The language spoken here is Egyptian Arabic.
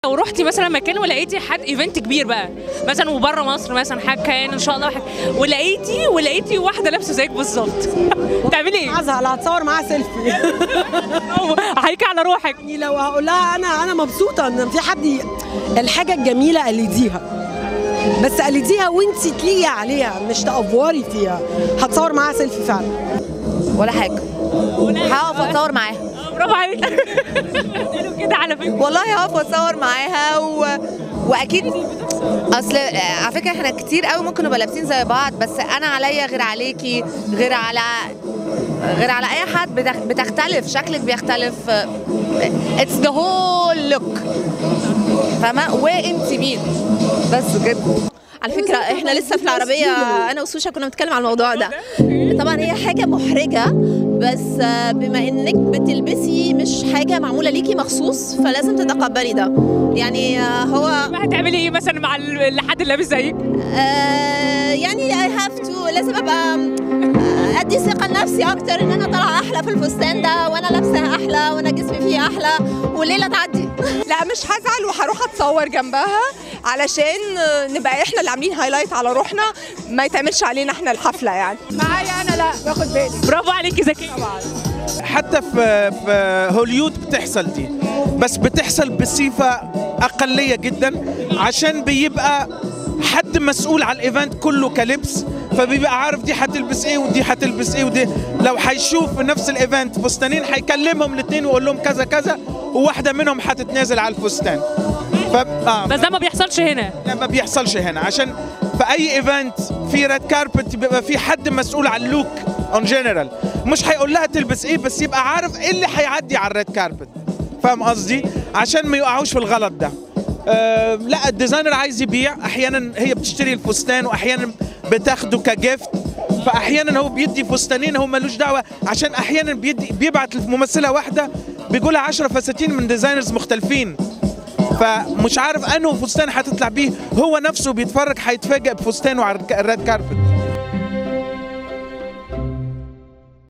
لو رحتي مثلا مكان ولقيتي حد ايفنت كبير بقى مثلا وبره مصر مثلا حاجه كان ان شاء الله حاجة ولقيتي ولقيتي واحده لابسه زيك بالظبط تعملي ايه؟ هزعل هتصور معاها سيلفي أو هيجي على روحك يعني لو هقول لها انا انا مبسوطه ان في حد ي- الحاجه الجميله قلديها بس قلديها وانت تليقي عليها مش تافوري فيها هتصور معاها سيلفي فعلا ولا حاجه هقف اتصور معاها برافو عليك قالوا كده على فكره والله هقف اتصور معاها و... واكيد اصل على فكره احنا كتير قوي ممكن نبقى لابسين زي بعض بس انا عليا غير عليكي غير على غير على اي حد بتخ- بتختلف شكلك بيختلف اتس ذا هول لوك فاهمه وانت مين بس كده على فكرة احنا لسه في العربية انا وسوشا كنا بنتكلم على الموضوع ده طبعا هي حاجة محرجة بس آه، بما انك بتلبسي مش حاجة معمولة ليكي مخصوص فلازم تتقبلي ده يعني آه، هو هتعملي ايه مثلا مع ال- الحد اللي لابس زيك؟ آه، يعني I have to لازم ابقى آه، ادي ثقة لنفسي اكتر ان انا طالعة احلى في الفستان ده وانا لابسة احلى وانا جسمي فيه احلى والليلة تعدي لا مش هزعل وهروح اتصور جنبها علشان نبقى احنا اللي عاملين هايلايت على روحنا ما يتعملش علينا احنا الحفله يعني معايا انا لا باخد بالي برافو عليكي ذكيه حتى في في هوليود بتحصل دي بس بتحصل بصفة أقلية جدا عشان بيبقى حد مسؤول على الايفنت كله كلبس فبيبقى عارف دي حتلبس ايه ودي حتلبس ايه ودي لو حيشوف في نفس الايفنت فستانين حيكلمهم الاثنين ويقول لهم كذا كذا وواحده منهم حتتنازل على الفستان ف... آه. بس ده ما بيحصلش هنا لا ما بيحصلش هنا عشان في اي ايفنت في ريد كاربت بيبقى في حد مسؤول عن اللوك اون جنرال مش هيقول لها تلبس ايه بس يبقى عارف ايه اللي هيعدي على الريد كاربت فاهم قصدي عشان ما يقعوش في الغلط ده أه لا الديزاينر عايز يبيع احيانا هي بتشتري الفستان واحيانا بتاخده كجيفت فاحيانا هو بيدي فستانين هو ملوش دعوه عشان احيانا بيدي بيبعت الممثله واحده بيقولها 10 فساتين من ديزاينرز مختلفين فمش عارف انه فستان هتطلع بيه هو نفسه بيتفرج هيتفاجئ بفستانه على الريد كاربت